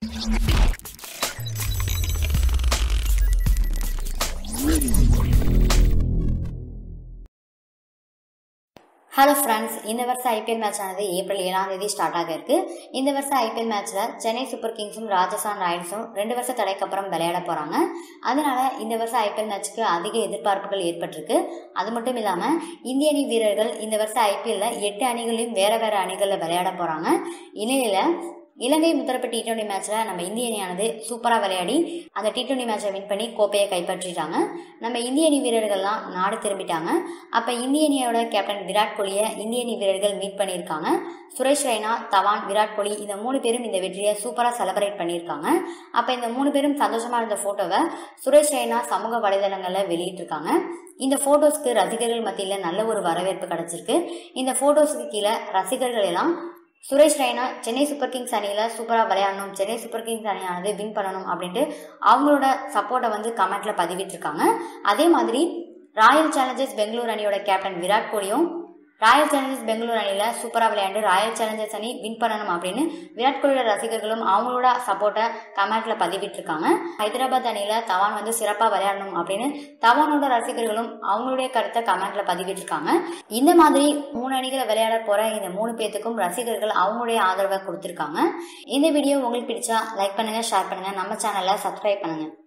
hello friends இந்த வருஷம் IPL match ஆனது ஏப்ரல் ஏழாம் தேதி ஸ்டார்ட் ஆக இருக்கு இந்த வருஷம் ஐபிஎல் மேட்ச்சில் சென்னை சூப்பர் கிங்ஸும் ராஜஸ்தான் ராயல்ஸும் ரெண்டு வருஷம் தடைக்கு அப்புறம் விளையாட போகிறாங்க அதனால இந்த வருஷம் ஐபிஎல் மேட்ச்சுக்கு அதிக எதிர்பார்ப்புகள் ஏற்பட்டிருக்கு அது மட்டும் இல்லாமல் இந்திய அணி வீரர்கள் இந்த வருஷம் ஐபிஎல்ல எட்டு அணிகளையும் வேற வேற அணிகளில் விளையாட போகிறாங்க இந்நிலையில் இலங்கை முத்தரப்பு டி டுவெண்ட்டி மேட்ச்சில் நம்ம இந்திய அணியானது சூப்பராக விளையாடி அந்த டி டுவெண்ட்டி மேட்சை வின் பண்ணி கோப்பையை கைப்பற்றிட்டாங்க நம்ம இந்திய அணி வீரர்கள்லாம் நாடு திரும்பிட்டாங்க அப்போ இந்திய அணியோட கேப்டன் விராட் கோலியை இந்திய அணி வீரர்கள் மீட் பண்ணியிருக்காங்க சுரேஷ் ரெய்னா தவான் விராட் கோலி இந்த மூணு பேரும் இந்த வெற்றியை சூப்பராக செலிப்ரேட் பண்ணியிருக்காங்க அப்போ இந்த மூணு பேரும் சந்தோஷமாக இருந்த ஃபோட்டோவை சுரேஷ் ரெய்னா சமூக வலைதளங்களில் வெளியிட்டிருக்காங்க இந்த ஃபோட்டோஸ்க்கு ரசிகர்கள் மத்தியில் நல்ல ஒரு வரவேற்பு கிடைச்சிருக்கு இந்த ஃபோட்டோஸுக்கு கீழே ரசிகர்கள் எல்லாம் சுரேஷ் ரெய்னா சென்னை சூப்பர் கிங்ஸ் அணியில் சூப்பராக விளையாடணும் சென்னை சூப்பர் கிங்ஸ் அணியானது வின் பண்ணணும் அப்படின்ட்டு அவங்களோட சப்போர்ட்டை வந்து கமெண்ட்ல பதிவிட்டிருக்காங்க அதே மாதிரி ராயல் சேலஞ்சர்ஸ் பெங்களூர் அணியோட கேப்டன் விராட் கோலியும் ராயல் சேலஞ்சர்ஸ் பெங்களூர் அணியில் சூப்பராக விளையாண்டு ராயல் சேலஞ்சர்ஸ் அணி வின் பண்ணணும் அப்படின்னு விராட் கோலியோட ரசிகர்களும் அவங்களோட சப்போர்ட்டை கமெண்ட்ல பதிவிட்டிருக்காங்க ஹைதராபாத் அணியில் தவான் வந்து சிறப்பாக விளையாடணும் அப்படின்னு தவானோட ரசிகர்களும் அவங்களுடைய கருத்தை கமெண்ட்ல பதிவிட்டிருக்காங்க இந்த மாதிரி மூணு அணிகளை விளையாட போற இந்த மூணு பேத்துக்கும் ரசிகர்கள் அவங்களுடைய ஆதரவை கொடுத்துருக்காங்க இந்த வீடியோ உங்களுக்கு பிடிச்சா லைக் பண்ணுங்க ஷேர் பண்ணுங்க நம்ம சேனலை சப்ஸ்கிரைப் பண்ணுங்க